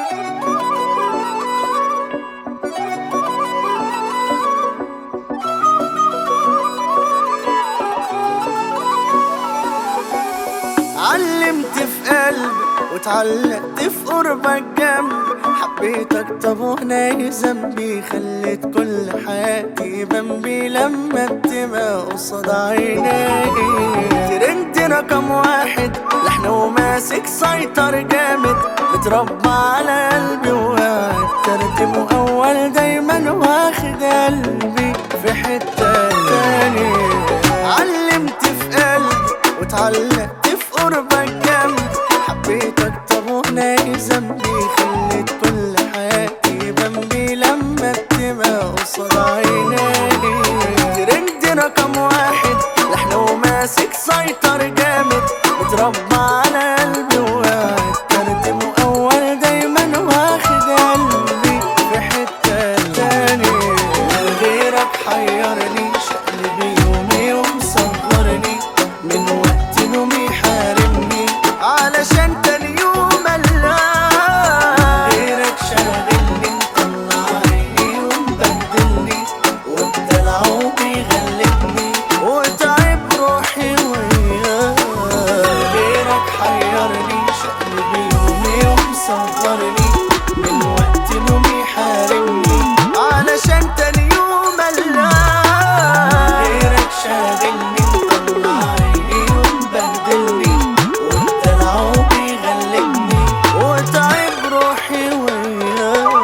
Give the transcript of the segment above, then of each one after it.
علمت في قلبي واتعلقت في قربك جنبي حبيتك طب وانا ايه ذنبي خليت كل حياتي بنبي لما بتبقى قصاد عيني ترند رقم واحد لحن وماسك سيطر جامد متربى على قلبي وقاعد ترتيبه اول دايما واخد قلبي في حتة تاني علمت في قلبي واتعلقت في قربك جنبي حبيتك طب وانا ايه ذنبي خليت كل حياتي بنبي لما بتبقى قصاد عيني ترند رقم واحد لحن وماسك سيطر جامد متربى على قلبي وقاعد ترتيبه اول دايما واخد قلبي في حتة تاني غيرك حيرني شقلبي يومي ومصغرني من وقت نومي حارمني علشان تاني يوم الا غيرك شاغلني مطلع عيني ومبهدلني والدلع بيغلبني وتعب روحي وياه غيرك حيرني شقلبي يومي ومصغرني من وقت نومي حارمني علشان تاني يوم الا غيرك شاغلني مطلع عيني ومبهدلني والدلع بيغلبني وتعب روحي وياه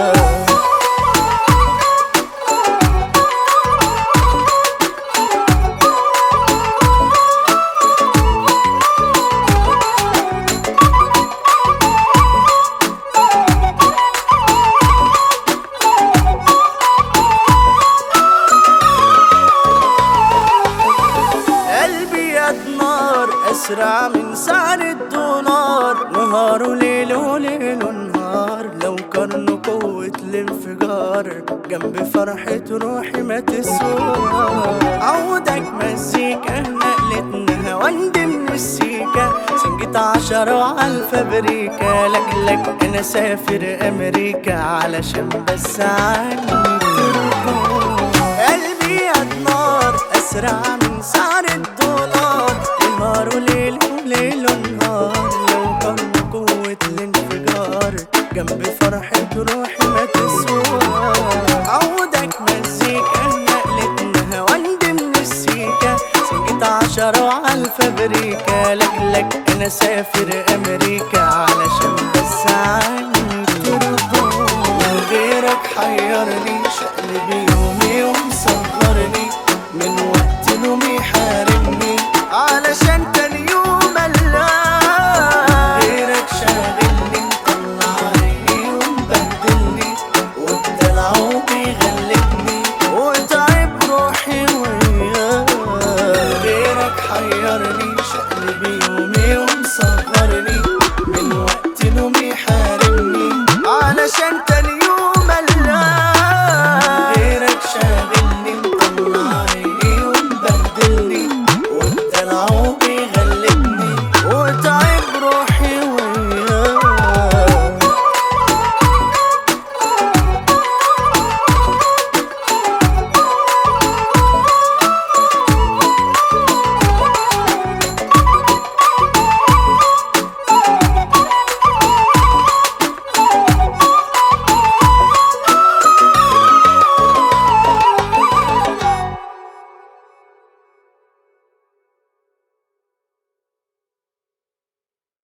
قلبي يد نار اسرع من سعر الدولار نهار وليل وليل ونهار لو قارنوا قوة الانفجار جنب فرحة روحي ما تسوى عودك مزيكا نقلتنا هوند من السيكا سنجت عشرة وعالفابريكا لجلك انا سافر امريكا علشان بس عني ترضى قلبي يد نار اسرع من سعر الدولار نهار وليل وليل ونهار لو كان قوة الانفجار جنب فرحة روحي ما تسوى عودك مزيكا نقلتنا هوند من السيكا سنجت عشرة وعالفابريكا لجلك انا سافر امريكا